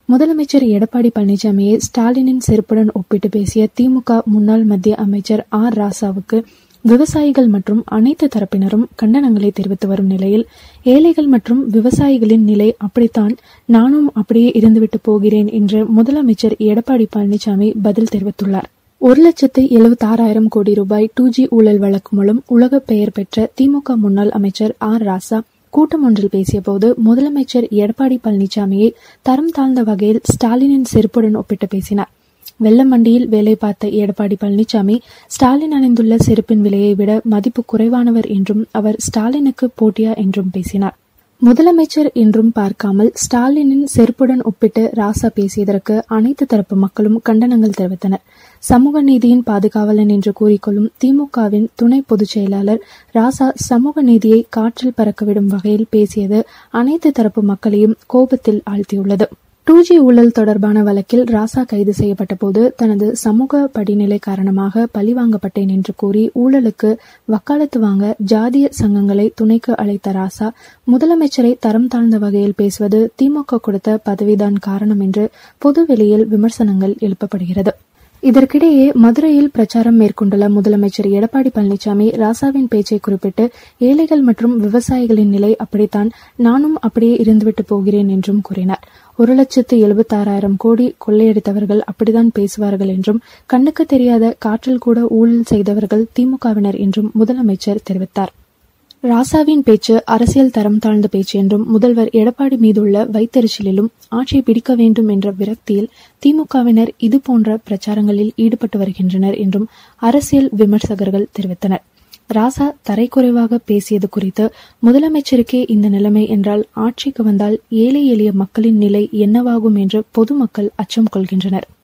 முதலமைச்சர் எடப்பாடி பழனிசாமியை ஸ்டாலினின் செருப்புடன் ஒப்பிட்டு பேசிய திமுக முன்னாள் மத்திய அமைச்சர் ஆர் ராசாவுக்கு விவசாயிகள் மற்றும் அனைத்து தரப்பினரும் கண்டனங்களை தெரிவித்து வரும் நிலையில் ஏழைகள் மற்றும் விவசாயிகளின் நிலை அப்படித்தான் நானும் அப்படியே இருந்துவிட்டு போகிறேன் என்று முதலமைச்சர் எடப்பாடி பழனிசாமி பதில் தெரிவித்துள்ளார் ஒரு லட்சத்து எழுபத்தாறாயிரம் கோடி ரூபாய் டூ ஜி ஊழல் வழக்கு மூலம் உலக பெயர் பெற்ற திமுக முன்னாள் அமைச்சர் ஆர் ராசா கூட்டம் ஒன்றில் பேசியபோது முதலமைச்சர் எடப்பாடி பழனிசாமியை தரம் தாழ்ந்த வகையில் ஸ்டாலினின் செருப்புடன் ஒப்பிட்டு பேசினார் வெள்ளமண்டியில் வேலை பார்த்த எடப்பாடி பழனிசாமி ஸ்டாலின் அணிந்துள்ள செருப்பின் விலையை விட மதிப்பு குறைவானவர் என்றும் அவர் ஸ்டாலினுக்கு போட்டியா என்றும் பேசினார் முதலமைச்சர் என்றும் பார்க்காமல் ஸ்டாலினின் செருப்புடன் ஒப்பிட்டு ராசா பேசியதற்கு அனைத்து தரப்பு மக்களும் கண்டனங்கள் தெரிவித்தனர் சமூக நீதியின் பாதுகாவலன் என்று கூறிக்கொள்ளும் திமுகவின் துணை பொதுச் செயலாளர் ராசா சமூக நீதியை காற்றில் பறக்கவிடும் வகையில் பேசியது அனைத்து தரப்பு மக்களையும் கோபத்தில் ஆழ்த்தியுள்ளது டூ ஜி ஊழல் தொடர்பான வழக்கில் ராசா கைது செய்யப்பட்ட போது தனது சமூக படிநிலை காரணமாக பழிவாங்கப்பட்டேன் என்று கூறி ஊழலுக்கு வக்காலத்து வாங்க ஜாதிய சங்கங்களை துணைக்கு அழைத்த ராசா முதலமைச்சரை தரம் தாழ்ந்த வகையில் பேசுவது திமுக கொடுத்த பதவிதான் காரணம் என்று பொதுவெளியில் விமர்சனங்கள் எழுப்பப்படுகிறது இதற்கிடையே மதுரையில் பிரச்சாரம் மேற்கொண்டுள்ள முதலமைச்சர் எடப்பாடி பழனிசாமி ராசாவின் பேச்சை குறிப்பிட்டு ஏழைகள் மற்றும் விவசாயிகளின் நிலை அப்படித்தான் நானும் அப்படியே இருந்துவிட்டு போகிறேன் என்றும் கூறினார் ஒரு லட்சத்து எழுபத்தாறாயிரம் கோடி கொள்ளையடித்தவர்கள் அப்படித்தான் பேசுவார்கள் என்றும் கண்ணுக்கு தெரியாத காற்றில் கூட ஊழல் செய்தவர்கள் திமுகவினர் என்றும் முதலமைச்சர் தெரிவித்தார் ராசாவின் பேச்சு அரசியல் தரம் தாழ்ந்த பேச்சு என்றும் முதல்வர் எடப்பாடி மீதுள்ள வைத்தறிச்சலிலும் ஆட்சியை பிடிக்க வேண்டும் என்ற விரக்தியில் திமுகவினர் இது போன்ற பிரச்சாரங்களில் ஈடுபட்டு வருகின்றனர் என்றும் அரசியல் விமர்சகர்கள் தெரிவித்தனர் ராசா தரைக்குறைவாக பேசியது குறித்து முதலமைச்சருக்கே இந்த நிலைமை என்றால் ஆட்சிக்கு வந்தால் ஏழை எளிய மக்களின் நிலை என்னவாகும் என்று பொதுமக்கள் அச்சம் கொள்கின்றனர்